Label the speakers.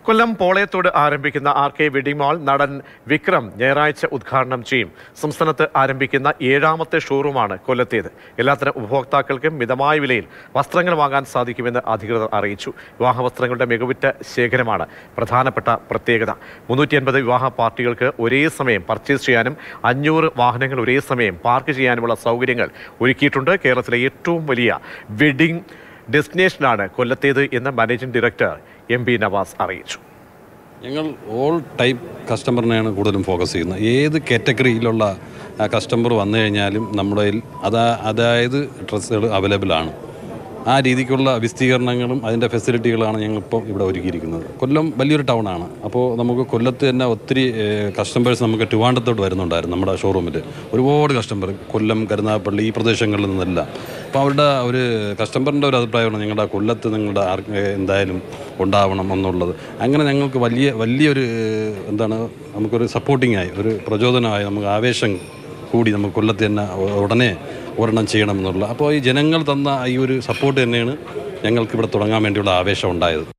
Speaker 1: കൊല്ലം പോളയത്തോട് ആരംഭിക്കുന്ന R K wedding mall നടൻ വിക്രം ഞായറാഴ്ച ഉദ്ഘാടനം ചെയ്യും സംസ്ഥാനത്ത് ആരംഭിക്കുന്ന ഏഴാമത്തെ ഷോറൂമാണ് കൊല്ലത്തേത് എല്ലാത്തരം ഉപഭോക്താക്കൾക്കും മിതമായ വിലയിൽ വസ്ത്രങ്ങൾ വാങ്ങാൻ സാധിക്കുമെന്ന് അധികൃതർ അറിയിച്ചു വിവാഹ വസ്ത്രങ്ങളുടെ മികവുറ്റ ശേഖരമാണ് പ്രധാനപ്പെട്ട പ്രത്യേകത മുന്നൂറ്റി അൻപത് വിവാഹ പാർട്ടികൾക്ക് ഒരേ സമയം പർച്ചേസ് ചെയ്യാനും അഞ്ഞൂറ് വാഹനങ്ങൾ ഒരേ സമയം പാർക്ക് ചെയ്യാനുമുള്ള സൗകര്യങ്ങൾ ഒരുക്കിയിട്ടുണ്ട് കേരളത്തിലെ ഏറ്റവും വലിയ വെഡിംഗ് ഡെസ്റ്റിനേഷനാണ് കൊല്ലത്തേത് എന്ന് managing director M P Navas അറിയിച്ചു
Speaker 2: ഞങ്ങൾ ഓൾ ടൈപ്പ് കസ്റ്റമറിനെയാണ് കൂടുതലും ഫോക്കസ് ചെയ്യുന്നത് ഏത് കാറ്റഗറിയിലുള്ള കസ്റ്റമർ വന്നു കഴിഞ്ഞാലും നമ്മുടെ കയ്യിൽ അതാ അതായത് ഡ്രസ്സുകൾ അവൈലബിൾ ആണ് ആ രീതിക്കുള്ള വിസ്തീർണങ്ങളും അതിൻ്റെ ഫെസിലിറ്റികളാണ് ഞങ്ങളിപ്പോൾ ഇവിടെ ഒരുക്കിയിരിക്കുന്നത് കൊല്ലം വലിയൊരു ടൗൺ ആണ് അപ്പോൾ നമുക്ക് കൊല്ലത്ത് തന്നെ ഒത്തിരി കസ്റ്റമേഴ്സ് നമുക്ക് ട്രിവാൻഡത്തോട്ട് വരുന്നുണ്ടായിരുന്നു നമ്മുടെ ഷോറൂമിൽ ഒരുപാട് കസ്റ്റമർ കൊല്ലം കരുനാഗപ്പള്ളി ഈ പ്രദേശങ്ങളിൽ നിന്നെല്ലാം അപ്പോൾ അവരുടെ ഒരു കസ്റ്റമറിൻ്റെ ഒരു അഭിപ്രായമാണ് ഞങ്ങളുടെ കൊല്ലത്ത് നിങ്ങളുടെ ആർ എന്തായാലും ഉണ്ടാവണം എന്നുള്ളത് അങ്ങനെ ഞങ്ങൾക്ക് വലിയ വലിയൊരു എന്താണ് നമുക്കൊരു സപ്പോർട്ടിംഗ് ആയി ഒരു പ്രചോദനമായി നമുക്ക് ആവേശം കൂടി നമുക്ക് കൊല്ലത്ത് തന്നെ ഉടനെ ഒരെണ്ണം ചെയ്യണം എന്നുള്ള അപ്പോൾ ഈ ജനങ്ങൾ തന്ന ഈ ഒരു സപ്പോർട്ട് തന്നെയാണ് ഞങ്ങൾക്ക് ഇവിടെ തുടങ്ങാൻ വേണ്ടിയുള്ള ആവേശം ഉണ്ടായത്